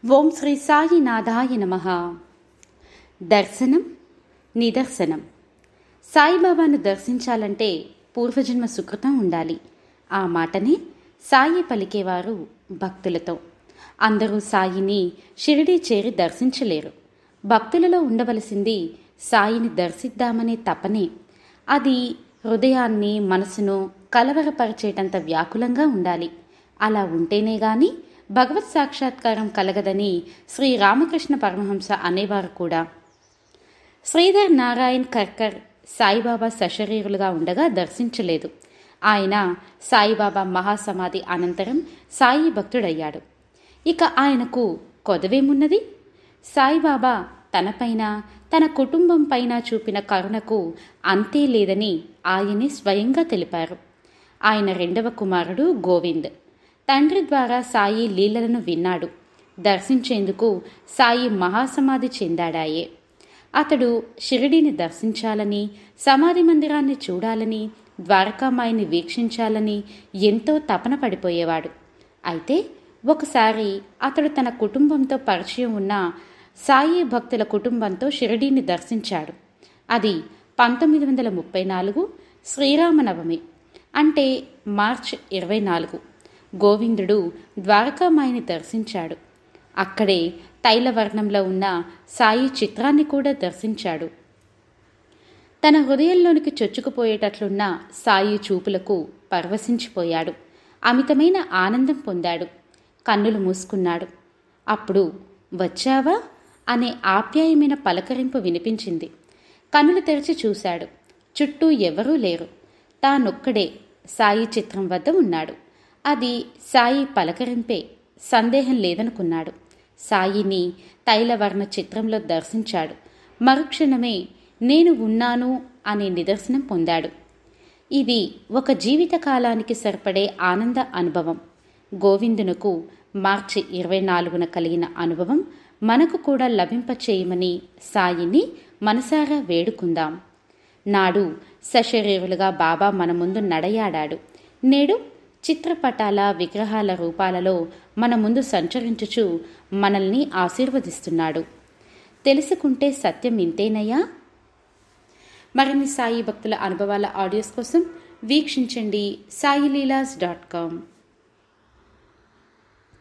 ఓం శ్రీ సాయినాథాయ నమ దర్శనం నిదర్శనం సాయిబాబాను దర్శించాలంటే పూర్వజన్మ సుకృతం ఉండాలి ఆ మాటనే సాయి పలికేవారు భక్తులతో అందరూ సాయిని షిరిడీ చేరి దర్శించలేరు భక్తులలో ఉండవలసింది సాయిని దర్శిద్దామనే తపనే అది హృదయాన్ని మనసును కలవరపరిచేటంత వ్యాకులంగా ఉండాలి అలా ఉంటేనే గాని భగవత్ సాక్షాత్కారం కలగదని శ్రీ రామకృష్ణ పరమహంస అనేవారు కూడా శ్రీధర్ నారాయణ్ కర్కర్ సాయిబాబా సశరీరులుగా ఉండగా దర్శించలేదు ఆయన సాయిబాబా మహాసమాధి అనంతరం సాయి భక్తుడయ్యాడు ఇక ఆయనకు కొదవేమున్నది సాయిబాబా తనపైన తన కుటుంబం పైన చూపిన కరుణకు అంతే లేదని ఆయనే స్వయంగా తెలిపారు ఆయన రెండవ కుమారుడు గోవింద్ తండ్రి ద్వారా సాయి లీలలను విన్నాడు దర్శించేందుకు సాయి మహాసమాధి చెందాడాయే అతడు షిరిడిని దర్శించాలని సమాధి మందిరాన్ని చూడాలని ద్వారకామాయిని వీక్షించాలని ఎంతో తపన పడిపోయేవాడు అయితే ఒకసారి అతడు తన కుటుంబంతో పరిచయం ఉన్న సాయి భక్తుల కుటుంబంతో షిరిడీని దర్శించాడు అది పంతొమ్మిది వందల ముప్పై నాలుగు శ్రీరామనవమి అంటే మార్చ్ ఇరవై నాలుగు గోవిందుడు ద్వారకామాయిని దర్శించాడు అక్కడే తైలవర్ణంలో ఉన్న సాయి చిత్రాన్ని కూడా దర్శించాడు తన హృదయంలోనికి చొచ్చుకుపోయేటట్లున్న సాయి చూపులకు పరవశించిపోయాడు అమితమైన ఆనందం పొందాడు కన్నులు మూసుకున్నాడు అప్పుడు వచ్చావా అనే ఆప్యాయమైన పలకరింపు వినిపించింది కన్నులు తెరిచి చూశాడు చుట్టూ ఎవరూ లేరు తానొక్కడే సాయి చిత్రం వద్ద ఉన్నాడు అది సాయి పలకరింపే సందేహం లేదనుకున్నాడు సాయిని తైలవర్ణ చిత్రంలో దర్శించాడు మరుక్షణమే నేను ఉన్నాను అనే నిదర్శనం పొందాడు ఇది ఒక జీవితకాలానికి సరిపడే ఆనంద అనుభవం గోవిందునకు మార్చి ఇరవై నాలుగున కలిగిన అనుభవం మనకు కూడా లభింపచేయమని సాయిని మనసారా వేడుకుందాం నాడు సశరీరులుగా బాబా మన ముందు నడయాడాడు నేడు చిత్రపటాల విగ్రహాల రూపాలలో మన ముందు సంచరించుచు మనల్ని ఆశీర్వదిస్తున్నాడు తెలుసుకుంటే సత్యం ఇంతేనయ్యా మరిన్ని సాయి భక్తుల అనుభవాల ఆడియోస్ కోసం వీక్షించండి సాయిలీలాస్ డాట్ కామ్